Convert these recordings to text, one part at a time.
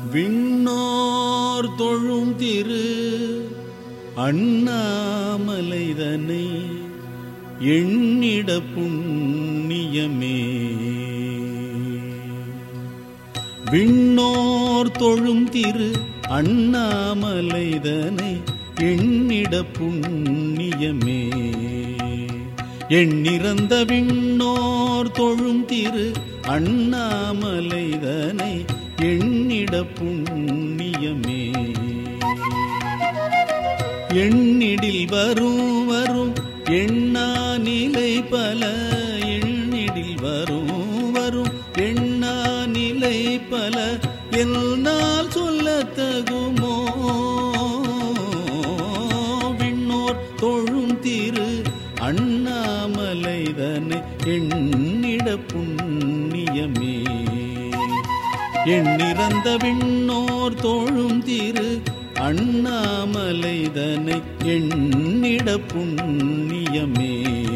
விண்ணோர் தொழும் திரு அண்ணாமலைதனை எண்ணிட புண்ணியமே விண்ணோர் தொழும் திரு அண்ணாமலைதனை எண்ணிட புண்ணியமே எண்ணிறந்த விண்ணோர் தொழும் திரு அண்ணாமலைதனை எண்ணிட புண்ணியமே எண்ணிடில் வரும் வரும் எண்ணா நிலை பல எண்ணிடில் வரும் வரும் எண்ணா நிலை பல என்னால் சொல்லத்தகுமோ விண்ணோர் தொழும் திரு அண்ணாமலைதனை எண்ணிட புண்ணியமே எண்ணிறந்த விண்ணோர் தோழும் திரு அண்ணாமலைதனை எண்ணிட புண்ணியமே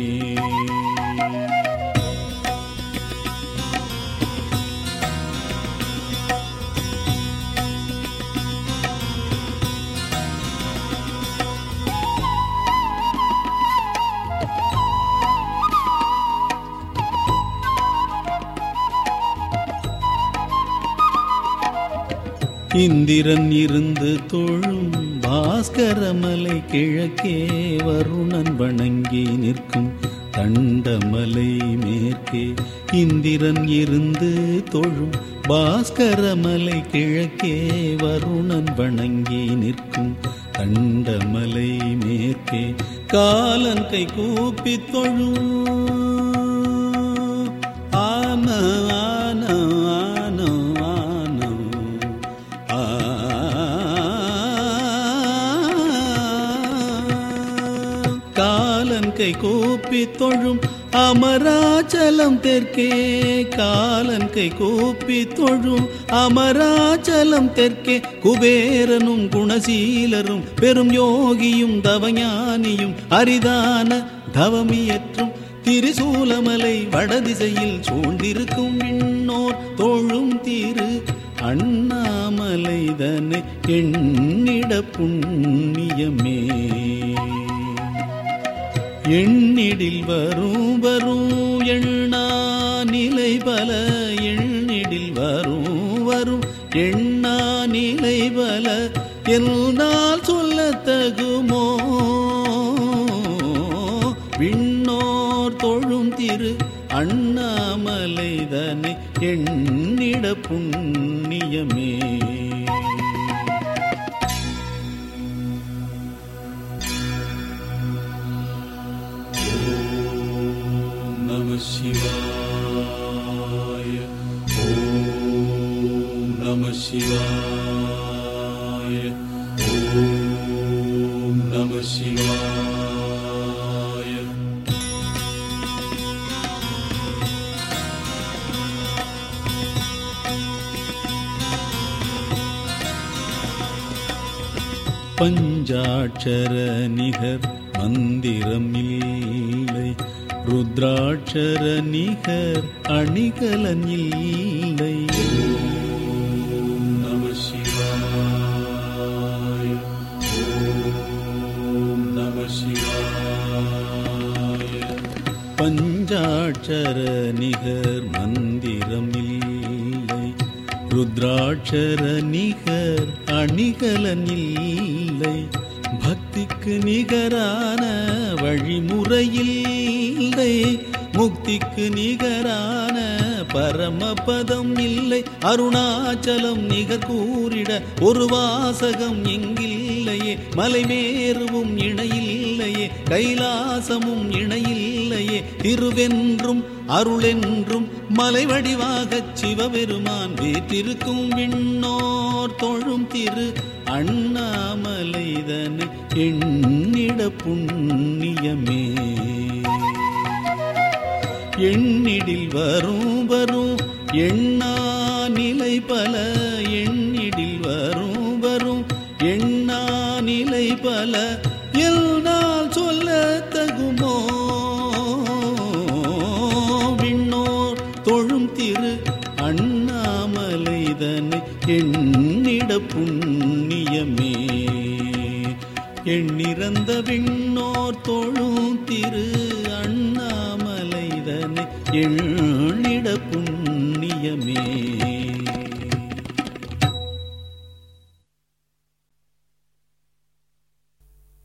இந்திரன் இருந்து தொழும் பாஸ்கரமலை கிழக்கே வருணன் வணங்கி நிற்கும் தண்டமலை மேற்கே இந்திரன் இருந்து தொழும் பாஸ்கரமலை கிழக்கே வருணன் வணங்கி நிற்கும் தண்டமலை மேற்கே காலன் கை கூப்பி தொழும் ஆன ஆன ஆன ஆன காலன் கை கூப்பி தொழும் அமராச்சலம் தெற்கே காலன் கை கூப்பி தொழும் அமராச்சலம் தெற்கே குபேரனும் குணசீலரும் பெரும் யோகியும் தவஞானியும் அரிதான தவமியற்றும் திரிசூலமலை வடதிசையில் சூழ்ந்திருக்கும் விண்ணோர் தோழும் திரு அண்ணாமலைதனை எண்ணிட புண்ணியமே எண்ணிடில் வரும் வரும் எண்ணா நிலை பல எண்ணிடில் வரும் வரும் எண்ணா நிலை பல என்னால் சொல்லத்தகுமோ விண்ணோர் தொழும் திரு அண்ணாமலைதனை எண்ணிட புண்ணியமே நம சிவாய ஓம் நம சிவாய ஓம் நம சிவாய பஞ்சாட்சர நிகர் மந்திரம் இல்லை ருத்ராட்சர நிகர் அணிகலன் இல்லை நம சிவாய ஓம் நம சிவாய பஞ்சாட்சர நிகர் மந்திரம் இல்லை ருத்ராட்சர நிகர் அணிகலன் இல்லை பக்திக்கு நிகரான வழிமுறையில்லை முக்திக்கு நிகரான பரமபதம் இல்லை அருணாச்சலம் நிகர் கூறிட ஒரு வாசகம் எங்கில்லையே மலைமேறுவும் இணையில்லையே கைலாசமும் இணையில்லையே திருவென்றும் அருளென்றும் மலை வடிவாகச் சிவபெருமான் வீற்றிருக்கும் விண்ணோர் தொழும் திரு அண்ணாமலைதனை எண்ணிட புண்ணியமே எண்ணிடில் வரும் வரும் எண்ணா நிலை பல எண்ணிடில் வரும் வரும் எண்ணா நிலை பல எல்நாள் சொல்ல தகுமோ விண்ணோர் தொழும் திரு அண்ணாமலைதனை எண்ணி புண்ணியமே எண்ணிறந்த விண்ணோர் தொழும் திரு அண்ணாமலைதனை எண்ணிட புண்ணியமே